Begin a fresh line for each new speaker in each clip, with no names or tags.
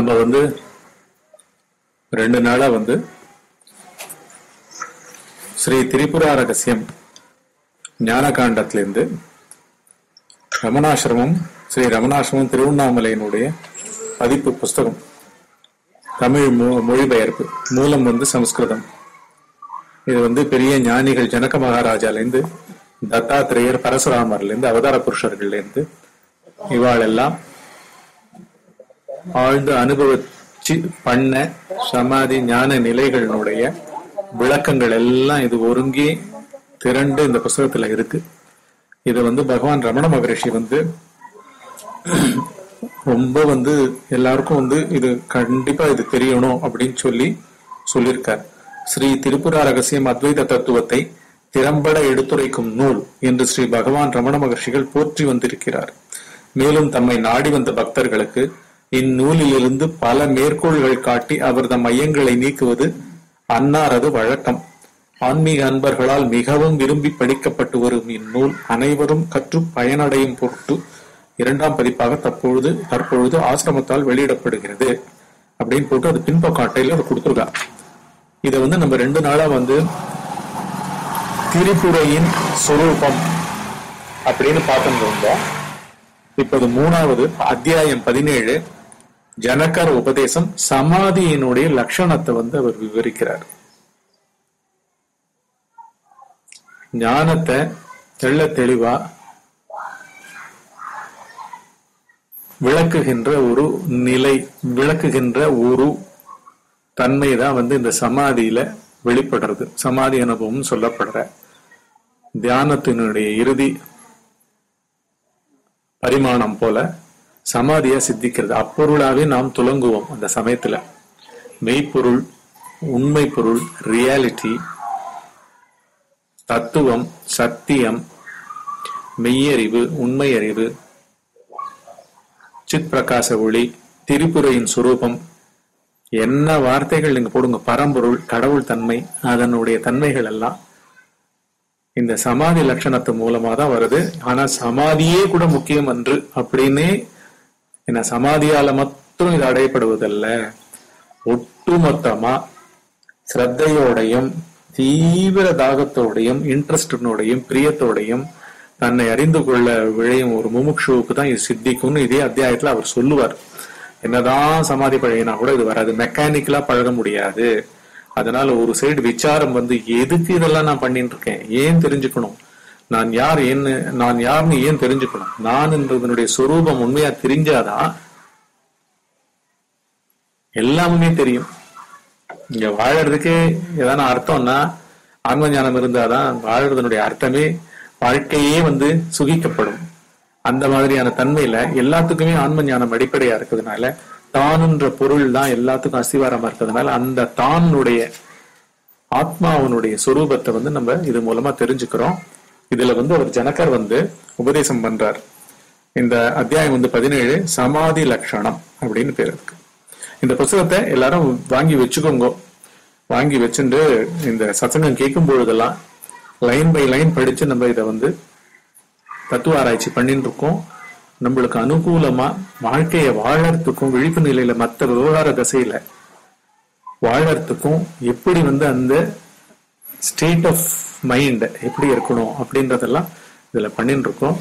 நம்ம வந்து ரெண்டு நாளா வந்து ஸ்ரீ திரிபுரா ரகசியம் ஞானகாண்டத்திலிருந்து ரமணாசிரமம் ஸ்ரீ ரமணாசிரமம் திருவண்ணாமலையினுடைய பதிப்பு புஸ்தகம் தமிழ் மொ- மொழிபெயர்ப்பு மூலம் வந்து சமஸ்கிருதம் இது வந்து பெரிய ஞானிகள் ஜனக மகாராஜாலேருந்து தத்தாத்திரேயர் பரசுராமர்லேருந்து அவதார புருஷர்கள்லேருந்து இவாளெல்லாம் ஆழ்ந்து அனுபவிச்சு பண்ண சமாதி ஞான நிலைகளினுடைய விளக்கங்கள் எல்லாம் இது ஒருங்கி திரண்டு இந்த புஸ்தகத்துல இருக்கு இது வந்து பகவான் ரமண மகரிஷி வந்து ரொம்ப வந்து எல்லாருக்கும் வந்து இது கண்டிப்பா இது தெரியணும் அப்படின்னு சொல்லி சொல்லியிருக்கார் ஸ்ரீ திரிபுரா ரகசியம் அத்வைத தத்துவத்தை திறம்பட எடுத்துரைக்கும் நூல் என்று ஸ்ரீ பகவான் ரமண மகர்ஷிகள் போற்றி வந்திருக்கிறார் மேலும் தம்மை நாடி வந்த பக்தர்களுக்கு இந்நூலிலிருந்து பல மேற்கோள்கள் காட்டி அவர்தம் மையங்களை நீக்குவது அன்னாரது வழக்கம் ஆன்மீக அன்பர்களால் மிகவும் விரும்பி படிக்கப்பட்டு வரும் இந்நூல் அனைவரும் கற்று பயனடையும் பொருட்டு இரண்டாம் பதிப்பாக தற்பொழுது தற்பொழுது ஆசிரமத்தால் வெளியிடப்படுகிறது அப்படின்னு போட்டு அது பின்பக்க அட்டையில அதை கொடுத்துருக்கா இதை வந்து நம்ம ரெண்டு நாளா வந்து திரிபுரையின் சொரூபம் அப்படின்னு பார்த்துட்டு இருந்தோம் இப்போது மூணாவது அத்தியாயம் பதினேழு ஜனகர் உபதேசம் சமாதியினுடைய லட்சணத்தை வந்து அவர் விவரிக்கிறார் ஞானத்தை தெள்ள தெளிவா விளக்குகின்ற ஒரு நிலை விளக்குகின்ற ஒரு தன்மை தான் வந்து இந்த சமாதியில வெளிப்படுறது சமாதி அனுபவம் சொல்லப்படுற தியானத்தினுடைய இறுதி பரிமாணம் போல சமாதியா சித்திக்கிறது அப்பொருளாவே நாம் துலங்குவோம் அந்த சமயத்துல மெய்ப்பொருள் உண்மை பொருள் ரியாலிட்டி தத்துவம் சத்தியம் மெய்யறிவு உண்மை அறிவு சித் பிரகாச ஒளி திரிபுரையின் சுரூபம் என்ன வார்த்தைகள் நீங்க போடுங்க பரம்பொருள் கடவுள் தன்மை அதனுடைய தன்மைகள் எல்லாம் இந்த சமாதி லட்சணத்து மூலமா தான் வருது ஆனா சமாதியே கூட முக்கியம் அன்று அப்படின்னே என்ன சமாதியால மட்டும் இது அடையப்படுவதல்ல ஒட்டுமொத்தமா ஸ்ரத்தையோடையும் தீவிர தாகத்தோடையும் இன்ட்ரெஸ்டினோடையும் பிரியத்தோடையும் தன்னை அறிந்து கொள்ள விழையும் ஒரு முமுட்சுவுக்கு தான் இது சித்திக்கும்னு இதே அத்தியாயத்துல அவர் சொல்லுவார் என்னதான் சமாதி பழகினா கூட இது வராது மெக்கானிக்கலா பழக முடியாது அதனால ஒரு சைடு விசாரம் வந்து எதுக்கு இதெல்லாம் நான் பண்ணிட்டு இருக்கேன் ஏன் தெரிஞ்சுக்கணும் நான் யார் என்ன நான் யாருன்னு ஏன் தெரிஞ்சுக்கணும் நான் என்றதனுடைய சொரூபம் உண்மையா தெரிஞ்சாதான் எல்லாமே தெரியும் இங்க வாழறதுக்கே ஏதான அர்த்தம்னா ஆன்ம ஞானம் இருந்தாதான் வாழறதனுடைய அர்த்தமே வாழ்க்கையே வந்து சுகிக்கப்படும் அந்த மாதிரியான தன்மையில எல்லாத்துக்குமே ஆன்ம ஞானம் அடிப்படையா இருக்கிறதுனால தானுன்ற பொருள் தான் எல்லாத்துக்கும் அஸ்திவாரமா இருக்கிறதுனால அந்த தானுடைய ஆத்மாவனுடைய சொரூபத்தை வந்து நம்ம இது மூலமா தெரிஞ்சுக்கிறோம் இதுல வந்து அவர் ஜனகர் வந்து உபதேசம் பண்றார் இந்த அத்தியாயம் வந்து பதினேழு சமாதி லட்சணம் அப்படின்னு பேர் இருக்கு இந்த புத்தகத்தை எல்லாரும் வாங்கி வச்சுக்கோங்க வாங்கி வச்சுட்டு இந்த சத்சங்கம் கேட்கும் பொழுதெல்லாம் லைன் பை லைன் படிச்சு நம்ம இதை வந்து தத்துவ ஆராய்ச்சி பண்ணிட்டு இருக்கோம் நம்மளுக்கு அனுகூலமா வாழ்க்கையை வாழறதுக்கும் விழிப்பு நிலையில மற்ற விவகார தசையில வாழறதுக்கும் எப்படி வந்து அந்த ஸ்டேட் ஆஃப் மைண்ட் எப்படி இருக்கணும் அப்படின்றதெல்லாம் இதுல பண்ணிட்டு இருக்கோம்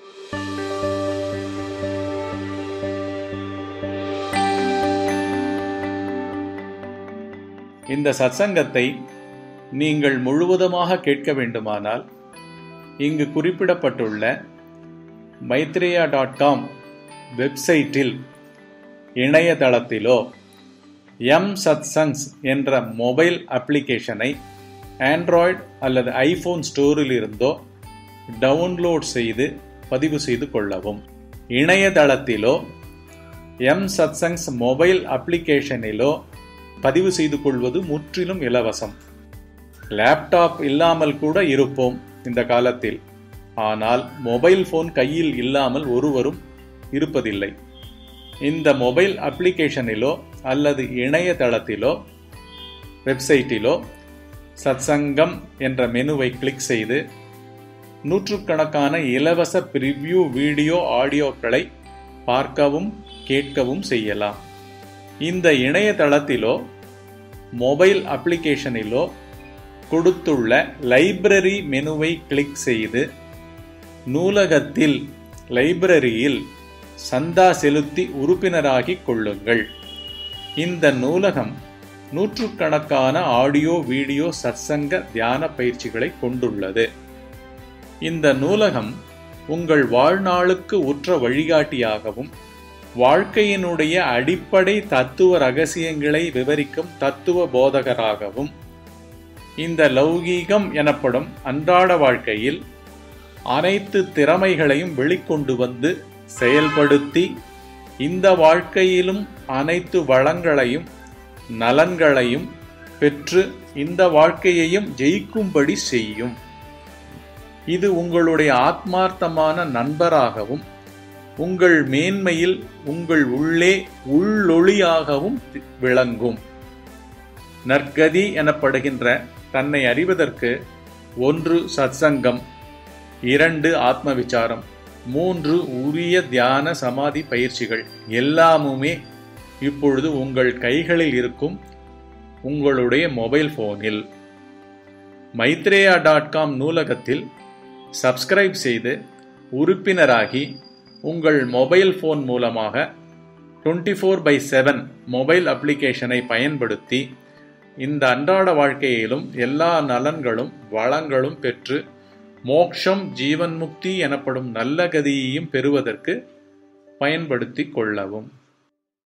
இந்த சத்சங்கத்தை நீங்கள் முழுவதுமாக கேட்க வேண்டுமானால் இங்கு குறிப்பிடப்பட்டுள்ள மைத்ரேயா டாட் காம் வெப்சைட்டில் இணையதளத்திலோ எம் சத்சங்ஸ் என்ற மொபைல் அப்ளிகேஷனை ஆண்ட்ராய்டு அல்லது ஐபோன் ஸ்டோரில் இருந்தோ டவுன்லோட் செய்து பதிவு செய்து கொள்ளவும் இணையதளத்திலோ எம் சத்சங்ஸ் மொபைல் அப்ளிகேஷனிலோ பதிவு செய்து கொள்வது முற்றிலும் இலவசம் லேப்டாப் இல்லாமல் கூட இருப்போம் இந்த காலத்தில் ஆனால் மொபைல் போன் கையில் இல்லாமல் ஒருவரும் இருப்பதில்லை இந்த மொபைல் அப்ளிகேஷனிலோ அல்லது இணையதளத்திலோ வெப்சைட்டிலோ சத்சங்கம் என்ற மெனுவை கிளிக் செய்து நூற்றுக்கணக்கான இலவச பிரிவ்யூ வீடியோ ஆடியோக்களை பார்க்கவும் கேட்கவும் செய்யலாம் இந்த இணையதளத்திலோ மொபைல் அப்ளிகேஷனிலோ கொடுத்துள்ள லைப்ரரி மெனுவை கிளிக் செய்து நூலகத்தில் லைப்ரரியில் சந்தா செலுத்தி உறுப்பினராகிக் கொள்ளுங்கள் இந்த நூலகம் நூற்றுக்கணக்கான ஆடியோ வீடியோ சத்சங்க தியான பயிற்சிகளை கொண்டுள்ளது இந்த நூலகம் உங்கள் வாழ்நாளுக்கு உற்ற வழிகாட்டியாகவும் வாழ்க்கையினுடைய அடிப்படை தத்துவ ரகசியங்களை விவரிக்கும் தத்துவ போதகராகவும் இந்த லௌகீகம் எனப்படும் அன்றாட வாழ்க்கையில் அனைத்து திறமைகளையும் வெளிக்கொண்டு வந்து செயல்படுத்தி இந்த வாழ்க்கையிலும் அனைத்து வளங்களையும் நலன்களையும் பெற்று இந்த வாழ்க்கையையும் ஜெயிக்கும்படி செய்யும் இது உங்களுடைய ஆத்மார்த்தமான நண்பராகவும் உங்கள் மேன்மையில் உங்கள் உள்ளே உள்ளொளியாகவும் விளங்கும் நற்கதி எனப்படுகின்ற தன்னை அறிவதற்கு ஒன்று சத்சங்கம் இரண்டு ஆத்ம விசாரம் மூன்று உரிய தியான சமாதி பயிற்சிகள் எல்லாமுமே இப்பொழுது உங்கள் கைகளில் இருக்கும் உங்களுடைய மொபைல் போனில் மைத்ரேயா டாட் காம் நூலகத்தில் சப்ஸ்கிரைப் செய்து உறுப்பினராகி உங்கள் மொபைல் ஃபோன் மூலமாக twenty four by seven mobile அப்ளிகேஷனை பயன்படுத்தி இந்த அன்றாட வாழ்க்கையிலும் எல்லா நலன்களும் வளங்களும் பெற்று மோக்ஷம் ஜீவன் முக்தி எனப்படும் நல்ல கதியையும் பெறுவதற்கு பயன்படுத்திக் கொள்ளவும்